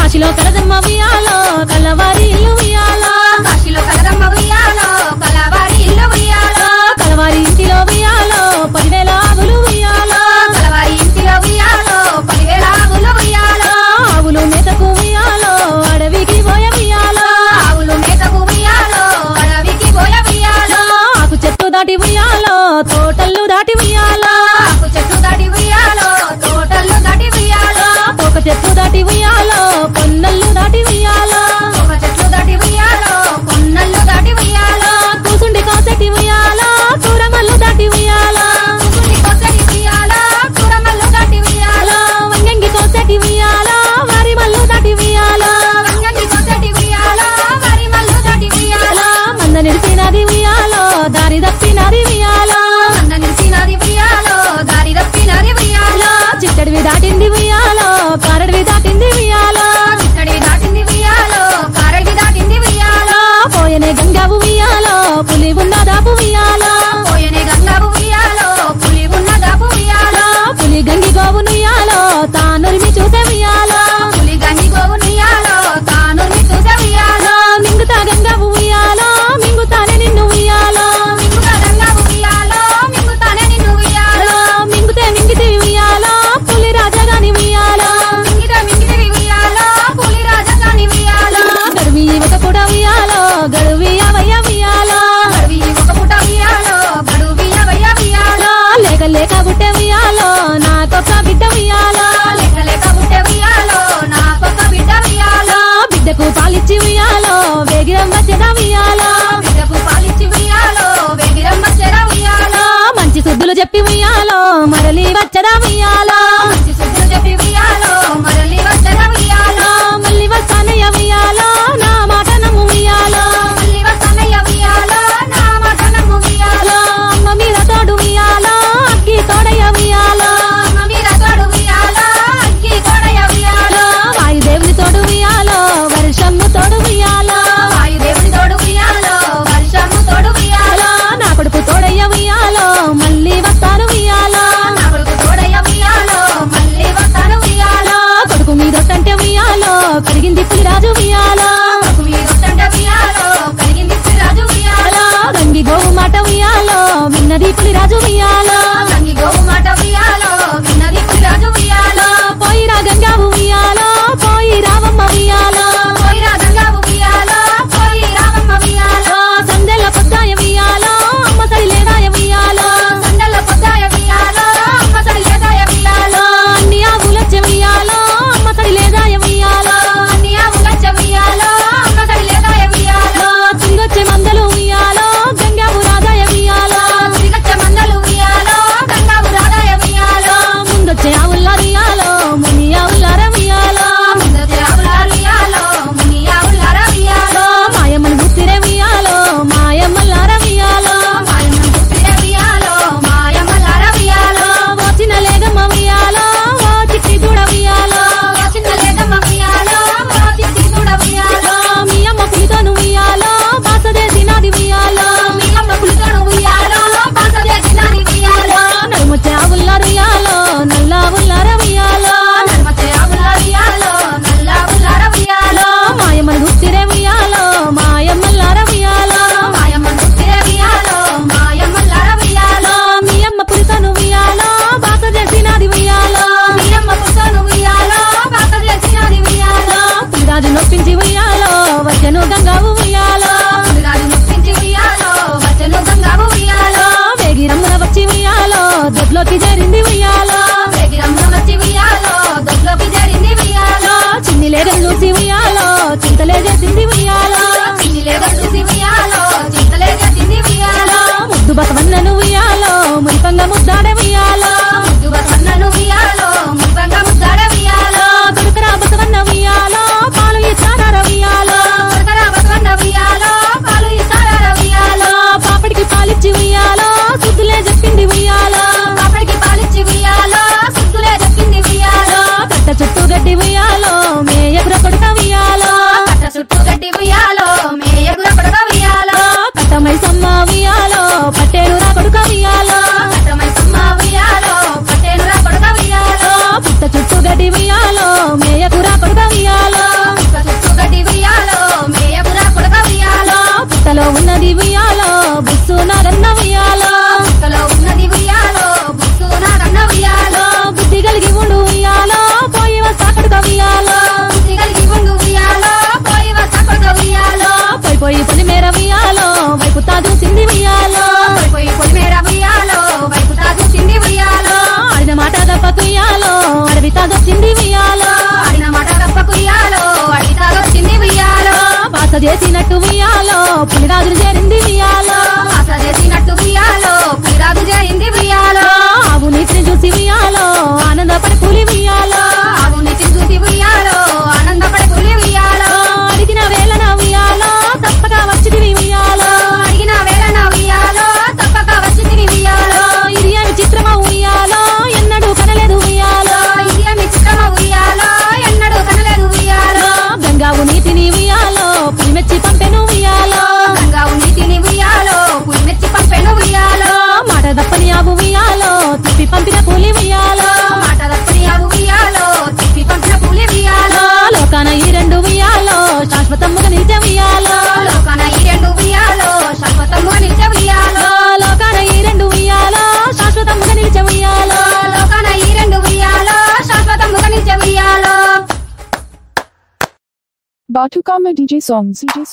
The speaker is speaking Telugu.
కాశీలో కలదమ్మ ఉయ్యాలో కలవారి ఇల్లు ఉయ్యాలో కాశీలో కలరమ్మ ఉయ్యాలో కలవారి ఇల్లు ఉయ్యాలో కలవారి ఇంటిలో ఉయ్యాలో పదివేల ఆవులు ఉయ్యాలో కలవారి ఇంటిలో ఉయ్యాలో పదివేల ఆవులు ఉయ్యాలో ఆవులు మేతకు ఉయ్యాలో అడవికి పోయ ఉయ్యాలో ఆవులు మేతకు ఉయ్యాలో అడవికి పోయ ఉయ్యాలో ఆకు చెట్టు దాటి ఉయ్యాలో తోటల్లు దాటి ఉయ్యాలో ఆకు చెట్టు దాటి ఉయ్యాలో తోటలు దాటి ఉయ్యాలో ఒక చెట్టు దాటి ఉయ్యాలో పొన్నల్లు దాటి ఉయ్యాలో ఒక చెట్లు దాటి ఉయ్యాలో కొన్నళ్ళు దాటి ఉయ్యాలో కూసుండి కాసటి ఉయ్యాలో కూరమల్లు దాటి ఉయ్యాలో కుసుని కొసడి ఉయ్యాలో కూరమల్లు దాటి ఉయ్యాలో వంగంగి కోసటి ఉయ్యాలో వరి మల్లు దాటి ఉయ్యాలో వంగని కొసడి ఉయ్యాలో వరి మల్లు దాటి ఉయ్యాలో మంద నిలిచినది ఉయ్యాలో దారి తప్పినది ఉయ్యాలో అన్న నిలిచినది ఉయ్యాలో దారి తప్పినది ఉయ్యాలో చిట్టడివి దాటింది ఉయ్యాలో కారడివి దాటింది ఉయ్యాలో ఇక్కడి దాటింది ఉయ్యాలో కారడి దాటింది ఉయ్యాలో పోయనే గంగావు ఉయ్యాలో పులి ఉన్న దాపు ఉయ్యాలో పోయనే గంగావు ఉయ్యాలో పులి ఉన్న దాపు ఉయ్యాలో పులి గంగి గోవు నుయ్యాలో తానురిమి చూసే ఉయ్యాలో పులి గంగి గోవు నుయ్యాలో తాను చూసే ఉయ్యాలో మింగుతా గంగావు ఉయ్యాలో మింగుతానే నిన్ను ఉయ్యాలో మింగుగా గంగావు ఉయ్యాలో మింగుతానే నిన్ను ఉయ్యాలో మింగుతే మింగితే ఉయ్యాలో పులి రాజగాని ఉయ్యాలో మింగిట మింగిటివి ఉయ్యాలో పులి రాజధాని ఉయ్యాలో గడువి ఒక కూడా ఉయ్యాలో గడువి అవయ్య ఉయ్యాలో గడువి ఒక పుట ఉయ్యాలో గడువి అవయ్య ఉయ్యాలో లేక లేక బుట్టె ఉయ్యాలో నాకొక బిడ్డ ఉయ్యాలో లేక లేక పుట్టే ఉయ్యాలో నాకొక బిడ్డ ఉయ్యాలో బిడ్డకు పాలిచ్చి ఉయ్యాలో వేగిరం వచ్చేదా ఉయ్యాలో బిడ్డకు పాలిచ్చి ఉయ్యాలో వెగిరమ్మ చెర ఉయ్యాలో మంచి శుద్ధులు చెప్పి ఉయ్యాలో మరలి వచ్చదా ఉయ్యాలో మంచి శుద్ధులు చెప్పి ఉయ్యాలో మరలి వచ్చర ఉయ్యాలో మళ్ళీ వస్తానయ్య ఉయ్యాలో నా మాట నమ్ము ఉయ్యాలో మళ్ళీ వస్తానయ్య ఉయ్యాలో నా మాట నమ్ము ఉయ్యాలో అమ్మ మీద తోడు ఉయ్యాలో అగ్గి తోడయ్య ఉయ్యాలో అమ్మ మీద తోడు ఉయ్యాలో అగ్గి కోడయ ఉయ్యాలో వాయుదేవుని తోడు ఉయ్యాలో వర్షము తోడు ఉయ్యాలో వాయుదేవుని తోడు ఉయ్యాలో వర్షము తోడు ఉయ్యాలో నా కొడుకు తోడయ్య ఉయ్యాలో మళ్ళీ వస్తాను ఉయ్యాలో నా కొడుకు తోడయ ఉయ్యాలో నాదన్న ఉయ్యాలో బుక్కలో ఉన్నది ఉయ్యాలో బుక్కు నాదన్న ఉయ్యాలో బుద్ధి కలిగి ఉండు ఉయ్యాలో పోయి వస్తాకడుక ఉయ్యాలో బుద్ధి కలిగి ఉండు ఉయ్యాలో పోయి వస్తకొడక ఉయ్యాలో పోయి పోయి పొలి మేర ఉయ్యాలో వైపు తాదు సింది ఉయ్యాలో పోయి పోయి పొలిమేర ఉయ్యాలో వైపు తాగు చింది ఉయ్యాలో ఆడిన మాట తప్పకు ఉయ్యాలో అడవి తాగొచ్చింది ఉయ్యాలో ఆడిన మాట తప్పకు ఉయ్యాలో అడిగి తాగొచ్చింది ఉయ్యాలో పాస చేసినట్టు ఉయ్యాలో పులిరాజులు చేరింది ఉయ్యాలో ఆశ చేసినట్టు ఉయ్యాలో పులిరాజు చేరింది ఉయ్యాలో ఆవు నీటిని చూసి ఉయ్యాలో ఆనందపడి పులి ఉయ్యాలో ఆవు నీటిని చూసి ఉయ్యాలో ఆనందపడి పులి ఉయ్యాలో అడిగిన వేళన ఉయ్యాలో తప్పక వచ్చింది ఉయ్యాలో అడిగిన వేళ నా ఉయ్యాలో తప్పక వచ్చింది ఉయ్యాలో ఇది అని చిత్రమ ఉయ్యాలో ఎన్నడూ కనలేదు ఉయ్యాలో ఇది మీ చిత్రమ ఉయ్యాలో ఎన్నడూ కనలేదు ఉయ్యాలో గంగావు నీతిని ఉయ్యాలో పులి మెచ్చి పంపెను ఉయ్యాలో గంగా నీటిని ఉయ్యాలో పులి మెచ్చి పంపెను ఉయ్యాలో మాట తప్పని ఆవు ఉయ్యాలో తిప్పి పంపిన పులి ఉయ్యాలో మాట తప్పని ఆవు ఉయ్యాలో తిప్పి పంపిన పులి ఉయ్యాలో లోకాన ఈ రెండు ఉయ్యాలో శాశ్వతముగా నిలిచే ఉయ్యాలో లోకాన ఈ రెండు ఉయ్యాలో శాశ్వతముగా నిలిచే ఉయ్యాలో లోకాన ఈ రెండు ఉయ్యాలో శాశ్వతముగా నిలిచే ఉయ్యాలో లోకాన ఈ రెండు ఉయ్యాలో శాశ్వతముగా నిలిచే ఉయ్యాలో Batukama DJ songs. DJ